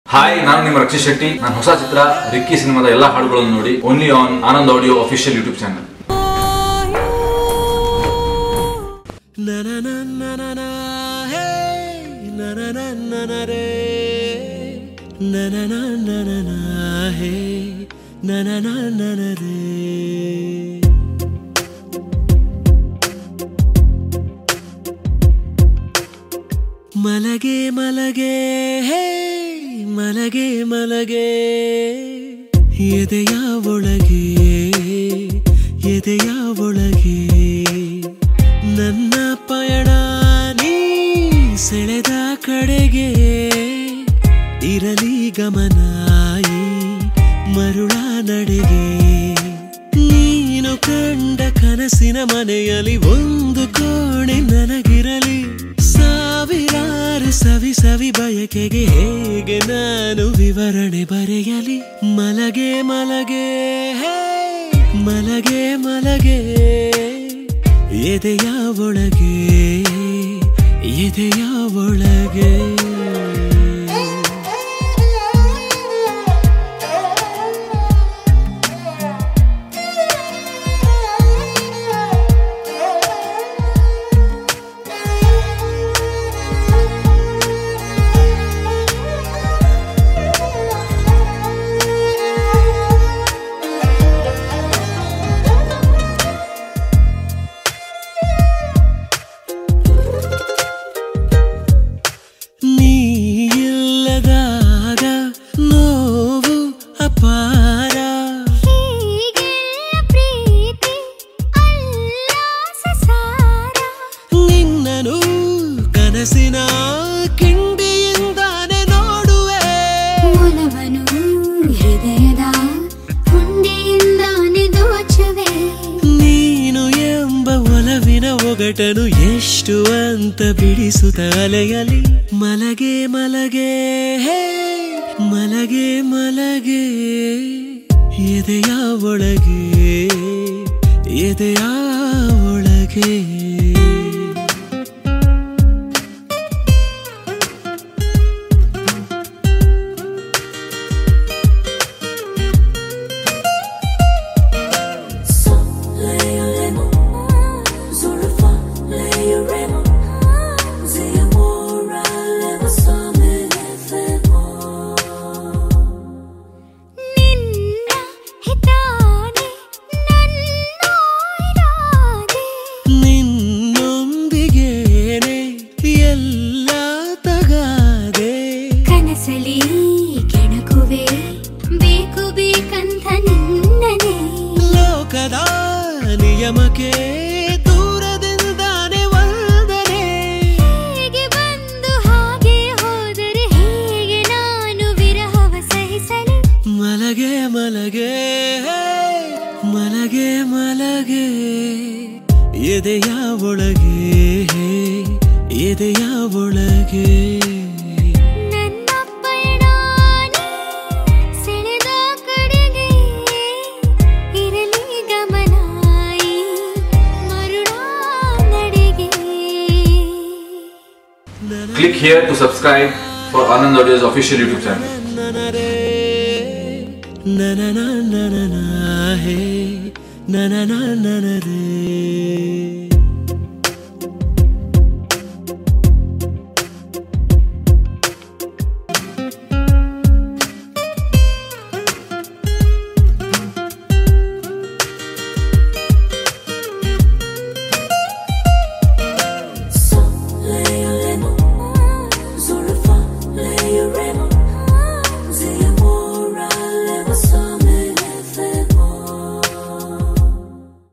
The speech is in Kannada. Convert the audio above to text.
ಹಾಯ್ ನಾನು ನಿಮ್ಮ ರಕ್ಷಿತ್ ಶೆಟ್ಟಿ ನನ್ನ ಹೊಸ ಚಿತ್ರ ರಿಕ್ಕಿ ಸಿನಿಮಾದ ಎಲ್ಲಾ ಹಾಡುಗಳನ್ನು ನೋಡಿ only on Anand audio official YouTube channel na na na na na na hey na na na na na re na na na na na na hey na na na na na re ಮಲಗೆ ಮಲಗೆ ಹೇ ಮಲಗೆ ಮಲಗೆ ಎದೆಯ ಒಳಗೆ ಎದೆಯ ಒಳಗೆ ನನ್ನ ಪಯಣ ನೀ ಸೆಳೆದ ಕಡೆಗೆ ಇರಲಿ ಗಮನಾಯಿ ಮರುಳ ನಡೆಗೆ ನೀನು ಕಂಡ ಕನಸಿನ ಮನೆಯಲ್ಲಿ ಒಂದು ಕೋಣೆ ನನಗಿರಲಿ ಸಾವಿರಾರು ಸವಿ ಸವಿ ಬಯಕೆಗೆ ಹೇಗೆ ನಾನು ವಿವರಣೆ ಬರೆಯಲಿ ಮಲಗೆ ಮಲಗೆ ಹೇ, ಮಲಗೆ ಮಲಗೆ ಎದೆಯ ಒಳಗೆ ಎದೆಯ ಒಳಗೆ ನೀ ಇಲ್ಲದಾಗ ನೋವು ಅಪಾರ ಹೀಗೆ ಪ್ರೀತಿ ಅಲ್ಲ ಸಸಾರ ನಿನ್ನನು ಕನಸಿನ ಕಿಂಡಿಯಿಂದಾನೆ ನೋಡುವೆ ಮೂಲವನು ಹೃದಯದ ಹುಂಡಿಯಿಂದಾನೆ ದೋಚುವೆ ನೀನು ಎಂಬ ಒಲವಿನ ಒಗಟನು ಎಷ್ಟು ಅಂತ ಬಿಡಿಸುತ್ತ ಅಲೆಯಲಿ ಮಲಗೆ ಮಲಗೆ ಹೇ ಮಲಗೆ ಮಲಗೆ ಎದೆಯ ಒಳಗೆ ಎದೆಯ ಒಳಗೆ ನಿನ್ನ ಹಿತಾನೆ ನನ್ನೊಯ್ರಾದೆ ನಿನ್ನೊಂದಿಗೇನೆ ಎಲ್ಲ ತಗಾದೆ ಕನಸಲಿ ಕೆಣಕುವೆ ಬೇಕು ಬೇಕಂತ ನಿನ್ನನೆ ಲೋಕದ ನಿಯಮಕ್ಕೆ ದೂರದಿಂದಾನೆ ವಂದನೆ ಹೇಗೆ ಬಂದು ಹಾಗೆ ಹೋದರೆ ಹೇಗೆ ನಾನು ವಿರಹವ ಸಹಿಸಲಿ ಮಲಗೆ ಮಲಗೆ ಮಲಗೆ ಮಲಗೆ ಎದೆಯ ಒಳಗೆ ಎದೆಯ ಒಳಗೆ ನನ್ನ ಪಯಣ ನೀ ಸೆಳೆದ ಕಡೆಗೆ ಇರಲಿ ಗಮನಾಯಿ ಮರುಳ ನಡೆಗೆ click here to subscribe for Anand audios official YouTube channel ನನರೆ ನನ ನನ ಹೇ ನನ ನನ ರೇ